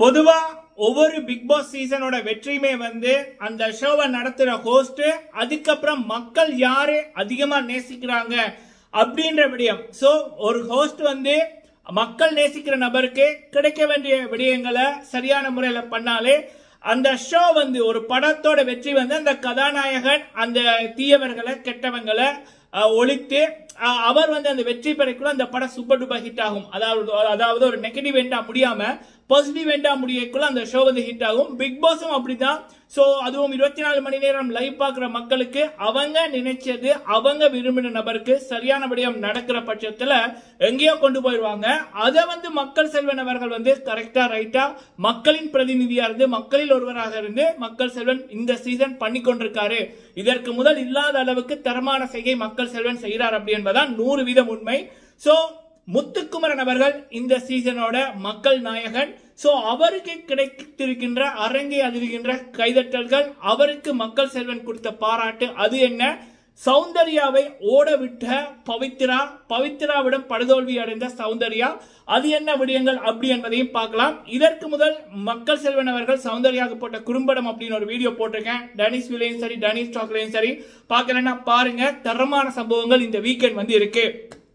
பொதுவா ஒவ்வொரு big pass சீசனோட வெற்றியுமே வந்து அந்த ஷோவை நடத்துற ஹோஸ்ட் அதுக்கப்புறம் மக்கள் யாரு அதிகமா நேசிக்கிறாங்க அப்படின்ற விடயம் சோ ஒரு ஹோஸ்ட் வந்து மக்கள் நேசிக்கிற நபருக்கு கிடைக்க வேண்டிய விடயங்களை சரியான முறையில பண்ணாலே அந்த ஷோ வந்து ஒரு படத்தோட வெற்றி வந்து அந்த கதாநாயகன் அந்த தீயவர்களை கெட்டவங்களை அஹ், ஒழித்து அஹ், அவர் வந்து அந்த வெற்றி பெறக்குள்ள அந்த படம் சூப்பர் டூப்பர் ஹிட் ஆகும் அதாவது அதாவது ஒரு நெகட்டிவ் எண்டா முடியாம பாசிட்டிவ் எண்டா முடியக்குள்ள அந்த ஷோ வந்து ஹிட் ஆகும் பிக் பாஸும் அப்படிதான் சோ அதுவும் இருபத்தி நாலு மணி நேரம் லைவ் பார்க்குற மக்களுக்கு அவங்க நினைச்சது அவங்க விரும்பின நபருக்கு சரியான விடயம் நடக்கிற பட்சத்துல எங்கேயோ கொண்டு போயிடுவாங்க அதை வந்து மக்கள் செல்வன் அவர்கள் வந்து கரெக்டா ரைட்டா மக்களின் பிரதிநிதியா இருந்து மக்களில் ஒருவராக இருந்து மக்கள் செல்வன் இந்த சீசன் பண்ணி கொண்டிருக்காரு இதற்கு முதல் இல்லாத அளவுக்கு தரமான செய்கை மக்கள் செல்வன் செய்கிறார் அப்படி என்பதுதான் நூறு வீதம் உண்மை சோ முத்துக்குமரன் அவர்கள் இந்த சீசனோட மக்கள் நாயகன் சோ அவருக்கு கிடைத்திருக்கின்ற அரங்கை அதிர்கின்ற கைதட்டல்கள் அவருக்கு மக்கள் செல்வன் கொடுத்த பாராட்டு அது என்ன சௌந்தர்யாவை ஓட விட்ட பவித்ரா பவித்ராவிடம் படுதோல்வி அடைந்த சௌந்தர்யா அது என்ன விடயங்கள் அப்படி என்பதையும் பார்க்கலாம் இதற்கு முதல் மக்கள் செல்வன் அவர்கள் சௌந்தர்யாவுக்கு போட்ட குறும்படம் அப்படின்னு ஒரு வீடியோ போட்டிருக்கேன் டனிஸ் விலையும் சரி டனிஸ் டாக்லையும் சரி பார்க்கலன்னா பாருங்க தரமான சம்பவங்கள் இந்த வீக்கெண்ட் வந்து இருக்கு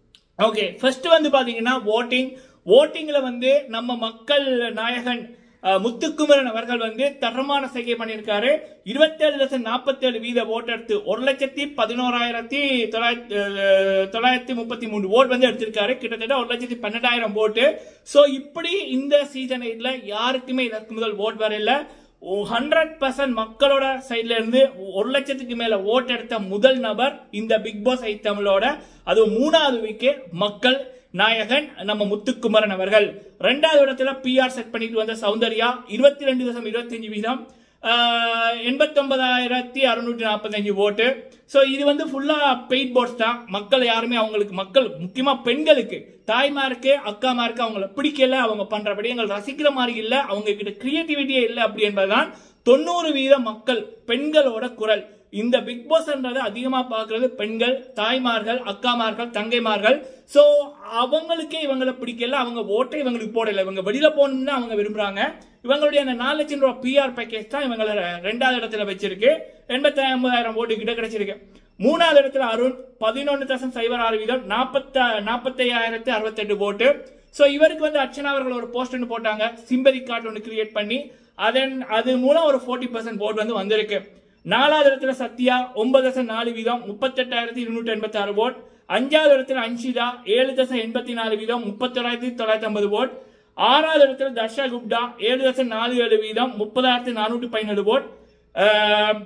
ஓகே ஃபர்ஸ்ட் வந்து பாத்தீங்கன்னா ஓட்டிங் ஓட்டிங்ல வந்து நம்ம மக்கள் நாயகன் அஹ், முத்துக்குமரன் அவர்கள் வந்து தரமான செய்கை பண்ணியிருக்காரு இருபத்தேழு லட்சம் நாற்பத்தேழு வீத ஓட்டு எடுத்து ஒரு லட்சத்தி பதினோராயிரத்தி தொள்ளாயிரத்தி அஹ், தொள்ளாயிரத்தி முப்பத்தி மூணு ஓட் வந்து எடுத்திருக்காரு கிட்டத்தட்ட ஒரு லட்சத்தி பன்னெண்டாயிரம் ஓட்டு ஸோ இப்படி இந்த சீசனில் யாருக்குமே இதற்கு முதல் ஓட் வரல ஹண்ட்ரட் பர்சன்ட் மக்களோட சைட்ல இருந்து ஒரு லட்சத்துக்கு மேல ஓட்டு எடுத்த முதல் நபர் இந்த பிக் பாஸ் ஐ தமிழோட அது மூணாவது வீக்கு மக்கள் நாயகன் நம்ம முத்துக்குமரன் அவர்கள் ரெண்டாவது இடத்துல பிஆர் செட் பண்ணிட்டு வந்த சௌந்தர்யா இருபத்தி ரெண்டு தசம் இருபத்தஞ்சு வீதம் எண்பத்தொன்பதாயிரத்தி அறுநூற்றி நாற்பத்தஞ்சு ஓட்டு ஸோ இது வந்து ஃபுல்லா பெய்ட் போர்ட்ஸ் தான் மக்கள் யாருமே அவங்களுக்கு மக்கள் முக்கியமா பெண்களுக்கு தாய்மாருக்கு அக்காமாருக்கு அவங்கள பிடிக்கல அவங்க பண்ற விடயங்கள் ரசிக்கிற மாதிரி இல்ல அவங்க கிட்ட கிரியேட்டிவிட்டியே இல்லை அப்படி என்பதுதான் தொண்ணூறு வீத மக்கள் பெண்களோட குரல் இந்த பிக் பாஸ்ன்றது அதிகமா பார்க்கிறது பெண்கள் தாய்மார்கள் அக்காமார்கள் தங்கைமார்கள் சோ அவங்களுக்கே இவங்களை பிடிக்கல அவங்க ஓட்டை இவங்களுக்கு போடல இவங்க வெளியில போகணும்னு அவங்க விரும்புறாங்க இவங்களுடைய அந்த நாலு லட்சம் ரூபாய் பிஆர் பேக்கேஜ் தான் இவங்களை ரெண்டாவது இடத்துல வச்சிருக்கு எண்பத்தி ஒன்பதாயிரம் ஓட்டு கிட்ட கிடைச்சிருக்கு மூணாவது இடத்துல அருண் பதினொன்று தசம் சைபர் ஆறு வீதம் நாற்பத்த நாற்பத்தையாயிரத்தி அறுபத்தெட்டு ஓட்டு ஸோ இவருக்கு வந்து அர்ச்சனா அவர்கள் ஒரு போஸ்ட் ஒன்று போட்டாங்க சிம்பதி கார்டு ஒன்று கிரியேட் பண்ணி அதன் அது மூலம் ஒரு ஃபோர்ட்டி பர்சன்ட் ஓட் வந்து வந்திருக்கு நாலாவது இடத்துல சத்யா ஒன்பது தசம் நாலு வீதம் முப்பத்தெட்டாயிரத்தி இருநூற்றி எண்பத்தி ஆறு ஓட் அஞ்சாவது இடத்துல அன்ஷிதா ஏழு தசம் எண்பத்தி நாலு வீதம் முப்பத்தொள்ளாயிரத்தி தொள்ளாயிரத்தி ஐம்பது ஓட் ஆறாவது இடத்துல தர்ஷா குப்டா ஏழு தசம் நாலு ஏழு வீதம் முப்பதாயிரத்தி நானூற்றி பதினேழு ஓட் அஹ்,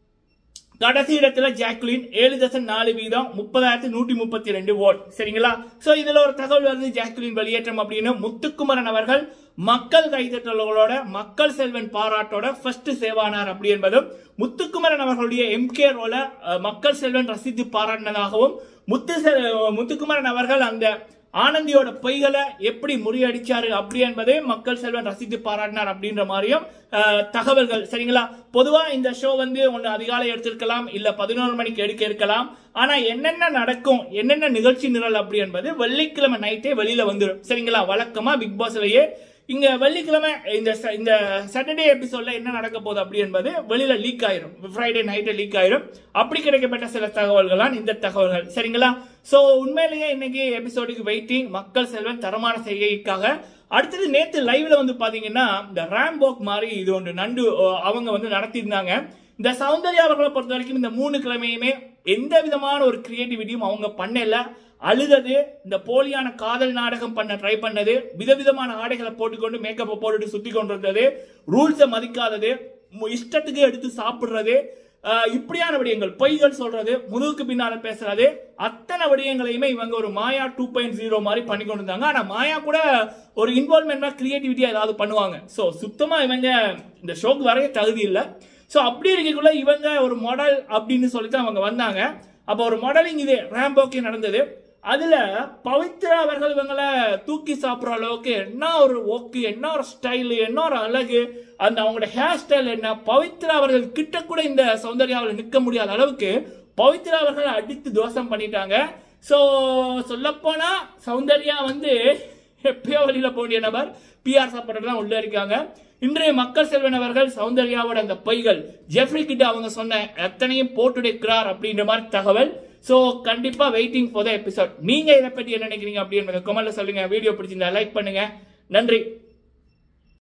கடைசி இடத்துல ஜாக்லின் ஏழு தசம் நாலு வீதம் முப்பதாயிரத்தி நூற்றி முப்பத்தி ரெண்டு ஓட் சரிங்களா சோ இதுல ஒரு தகவல் வருது ஜாக்லின் வெளியேற்றம் அப்படின்னு முத்துக்குமரன் அவர்கள் மக்கள் கைதட்டல்களோட மக்கள் செல்வன் பாராட்டோட ஃபர்ஸ்ட் சேவானார் அப்படி என்பதும் முத்துக்குமரன் அவர்களுடைய எம்கே ரோல அஹ், மக்கள் செல்வன் ரசித்து பாராட்டினதாகவும் முத்து செல்- முத்துக்குமரன் அவர்கள் அந்த ஆனந்தியோட பொய்களை எப்படி முறியடிச்சாரு அப்படி என்பதை மக்கள் செல்வன் ரசித்து பாராட்டினார் அப்படின்ற மாதிரியும் அஹ், தகவல்கள் சரிங்களா பொதுவா இந்த ஷோ வந்து ஒன்று அதிகாலை எடுத்திருக்கலாம் இல்ல பதினோரு மணிக்கு எடுக்க இருக்கலாம் ஆனா என்னென்ன நடக்கும் என்னென்ன நிகழ்ச்சி நிரல் அப்படி என்பது வெள்ளிக்கிழமை நைட்டே வெளியில வந்துடும் சரிங்களா வழக்கமா பிக் பாஸ்லயே இங்க வெள்ளிக்கிழமை இந்த ச- இந்த சாட்டர்டே எபிசோட்ல என்ன நடக்க போகுது அப்படி என்பது வெளியில லீக் ஆயிரும் ஃப்ரைடே நைட்டு லீக் ஆயிரும் அப்படி கிடைக்கப்பட்ட சில தகவல்கள் தான் இந்த தகவல்கள் சரிங்களா சோ உண்மையிலேயே இன்னைக்கு எபிசோடுக்கு வெயிட்டிங் மக்கள் செல்வன் தரமான செய்கைக்காக அடுத்தது நேத்து லைவ்ல வந்து பாத்தீங்கன்னா இந்த ரேம்போக் மாதிரி இது ஒன்று நண்டு அஹ், அவங்க வந்து நடத்தியிருந்தாங்க இந்த சௌந்தர்யா அவர்களை பொறுத்த வரைக்கும் இந்த மூணு கிழமையுமே எந்த விதமான ஒரு கிரியேட்டிவிட்டியும் அவங்க பண்ணல அழுதது இந்த போலியான காதல் நாடகம் பண்ண ட்ரை பண்ணது விதவிதமான ஆடைகளை போட்டுக்கொண்டு மேக்கப்பை போட்டுட்டு சுத்தி கொண்டிருந்தது ரூல்ஸை மதிக்காதது மு- இஷ்டத்துக்கு எடுத்து சாப்பிடுறது ஆஹ், இப்படியான விடயங்கள் பொய்கள் சொல்றது முதுகுக்கு பின்னால பேசுறது அத்தனை விடயங்களையுமே இவங்க ஒரு மாயா டூ பாயிண்ட் ஜீரோ மாதிரி பண்ணி கொண்டு இருந்தாங்க ஆனா மாயா கூட ஒரு இன்வால்மெண்டா கிரியேட்டிவிட்டியா ஏதாவது பண்ணுவாங்க சோ சுத்தமா இவங்க இந்த ஷோக்கு வரைய தகுதி இல்லை ஸோ அப்படி இருக்கக்குள்ள இவங்க ஒரு மாடல் அப்படின்னு சொல்லிட்டு அவங்க வந்தாங்க அப்போ ஒரு மாடலிங் இது ரேம்போக்கே நடந்தது அதுல பவித்ரா அவர்கள் இவங்களை தூக்கி சாப்பிடுற அளவுக்கு என்ன ஒரு ஓக்கு என்ன ஒரு ஸ்டைல் என்ன ஒரு அழகு அந்த அவங்களோட ஹேர் ஸ்டைல் என்ன பவித்ரா அவர்கள் கிட்ட கூட இந்த சௌந்தர்யாவில் நிற்க முடியாத அளவுக்கு பவித்ரா அவர்கள் அடித்து தோஷம் பண்ணிட்டாங்க ஸோ சொல்லப்போனா சௌந்தர்யா வந்து எப்பயோ வெளியில போடிய நபர் பிஆர் சப்போர்ட்டர் தான் உள்ள இருக்காங்க இன்றைய மக்கள் செல்வன் அவர்கள் சௌந்தர்யாவோட அந்த பொய்கள் ஜெஃப்ரி கிட்ட அவங்க சொன்ன எத்தனையும் போட்டுடைக்கிறார் அப்படின்ற மாதிரி தகவல் சோ கண்டிப்பா வெயிட்டிங் ஃபார் த எபிசோட் நீங்க இதை பத்தி என்ன நினைக்கிறீங்க அப்படின்றத கமெண்ட்ல சொல்லுங்க வீடியோ பிடிச்சிருந்தா லைக் பண்ணுங்க நன்றி